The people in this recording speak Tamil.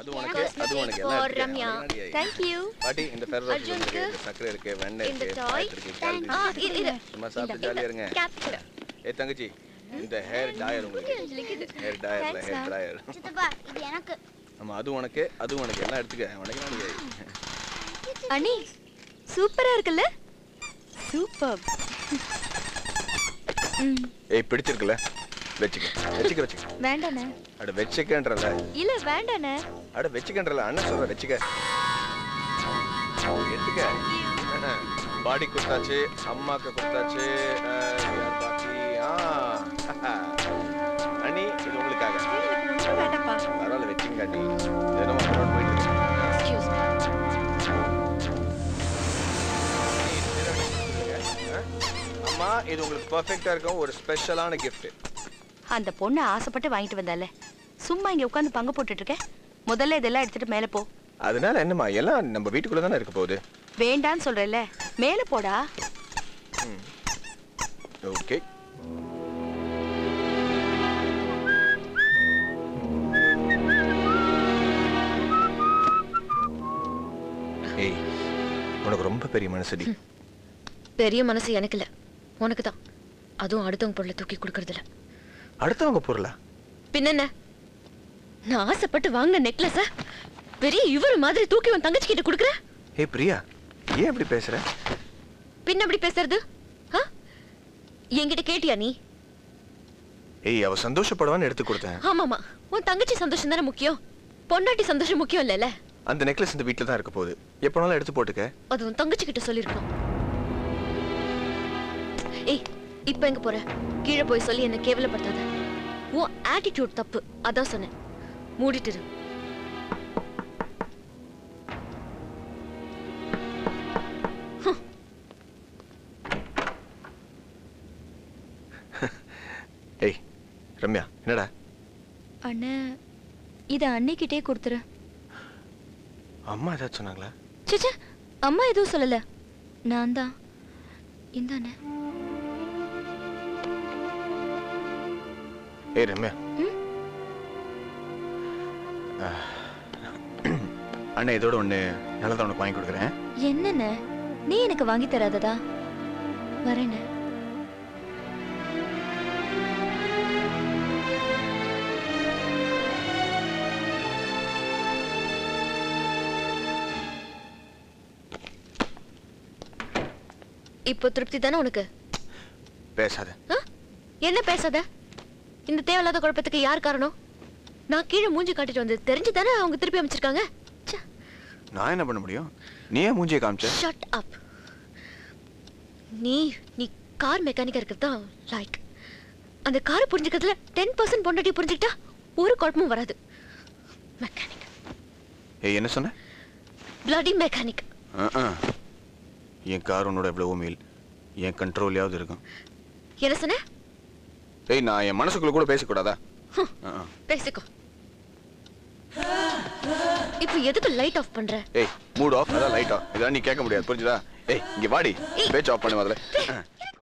அது உனக்கு அது உனக்கு for எல்லாம் இருக்கு. ரம்யா. உனக்கு என்னடி? Thank you. பாட்டி இந்த ஃபெர்ரோ அர்ஜுனுக்கு இருக்கு சக்கரை இருக்கு வெண்ணெய் இந்த இருக்கு toy. பாயசம் இருக்கு கேலரி ஆ, இருக்கு. இரு, இரு. சும்மா சாப்பிட்டு ஜாலியா இருங்க Cap கூட. ஏ தங்கச்சி இந்த ஹேர் டாயர் உங்களுக்கு ஹேர் டாயர்ல ஹேர் டாயர் சித்தப்பா இது எனக்கு ஆமா அது உனக்கு அது உனக்கு எல்லாம் எடுத்துக்க உனக்கு என்ன அண்ணி சூப்பரா இருக்குல்ல சூப்பர் ஏய் பிடிச்சிருக்குல்ல வச்சுக்க வச்சுக்க வச்சுக்க வேண்டாண்ணே அட வச்சுக்கன்றல இல்ல வேண்டாண்ணே அட வச்சுக்கன்றல அண்ணன் சொல்ற வச்சுக்க எடுத்துக்க பாடி கொடுத்தாச்சு அம்மாக்கு கொடுத்தாச்சு அஹ், யார் பாக்கி ஆ அண்ணி இது உங்களுக்காக வேண்டாப்பா பரவாயில்ல வச்சுங்க அண்ணி தினமும் அப்புறம் போயிட்டு இருக்கு. எக்ஸ்கியூஸ் ஆ? அம்மா இது உங்களுக்கு பெர்ஃபெக்ட்டா இருக்கும் ஒரு ஸ்பெஷலான gift அந்த பொண்ணு ஆசைப்பட்டு வாங்கிட்டு வந்தால சும்மா இங்க உட்காந்து பங்கு போட்டுட்டு இருக்க முதல்ல இதெல்லாம் எடுத்துட்டு மேல போ அதனால என்னம்மா எல்லாம் நம்ம வீட்டுக்குள்ள தானே இருக்க போகுது வேண்டான்னு சொல்றேல்ல மேல போடா ஓகே ஏய் உனக்கு ரொம்ப பெரிய மனசுடி பெரிய மனசு எனக்கு இல்ல உனக்கு தான் அதுவும் அடுத்தவங்க பொருளை தூக்கி கொடுக்கறது இல்ல அடுத்தவங்க பொருளா பின்னென்ன நான் ஆசைப்பட்டு வாங்கின நெக்லஸ பெரிய இவர் மாதிரி தூக்கி உன் தங்கச்சி கிட்ட கொடுக்குற ஏய் பிரியா ஏன் இப்படி பேசுற பின்ன எப்படி பேசுறது ஆ? என்கிட்ட கேட்டியா நீ ஏய் அவ சந்தோஷப்படுவான்னு எடுத்து கொடுத்தேன் ஆமாமா உன் தங்கச்சி சந்தோஷம் தானே முக்கியம் பொண்டாட்டி சந்தோஷம் முக்கியம் இல்லைல்ல அந்த நெக்லஸ் இந்த வீட்டில் தான் இருக்க போகுது எப்போனாலும் எடுத்து போட்டுக்க அது உன் தங்கச்சி கிட்ட சொல்லிருக்கணும் ஏய் இப்ப எங்க போற கீழே போய் சொல்லி என்ன கேவலப்படுத்தாத உன் ஆட்டிடியூட் தப்பு அதான் சொன்னேன் மூடிட்டு இரு ஏய் ரம்யா என்னடா அண்ணே இத அன்னிக்கிட்டே கொடுத்துரு அம்மா ஏதாச்சும் சொன்னாங்களா சேச்சே அம்மா எதுவும் சொல்லல நான் தான் இந்தாண்ணே ஏய் ரம்யா ம்? ஆஹ். அண்ணா இதோட ஒன்று நல்லதா உனக்கு வாங்கி கொடுக்குறேன் என்னண்ணே நீ எனக்கு வாங்கி தராததா வரேண்ணே இப்போ திருப்தி தானே உனக்கு பேசாத ஆ? என்ன பேசாத இந்த தேவையில்லாத குழப்பத்துக்கு யார் காரணம் நான் கீழே மூஞ்சி காட்டிட்டு வந்து தெரிஞ்சு தானே அவங்க திருப்பி அமைச்சிருக்காங்க நான் என்ன பண்ண முடியும் நீ ஏன் மூஞ்சியை காமிச்ச ஷட் அப் நீ நீ கார் மெக்கானிக்கா இருக்கிறது தான் லைக் அந்த காரை புரிஞ்சுக்கிறதுல டென் பர்சன்ட் பொண்டாட்டி புரிஞ்சுக்கிட்டா ஒரு குழப்பமும் வராது மெக்கானிக் ஏய் என்ன சொன்ன பிளடி மெக்கானிக் ஆ, ஆ. என் கார் உன்னோட எவ்வளவோ மேல் என் கண்ட்ரோல்லையாவது இருக்கும் என்ன சொன்ன ஏய் நான் என் மனசுக்குள்ள கூட பேசக்கூடாதா ஆ, ஆ. பேசிக்கோ இப்போ எதுக்கு லைட் ஆஃப் பண்ற ஏய் மூட் ஆஃப் அதான் லைட் ஆஃப் இதெல்லாம் நீ கேட்க முடியாது புரிஞ்சுதா ஏய் இங்க வாடி பேச்சு ஆஃப் பண்ணு முதல்ல ஆ.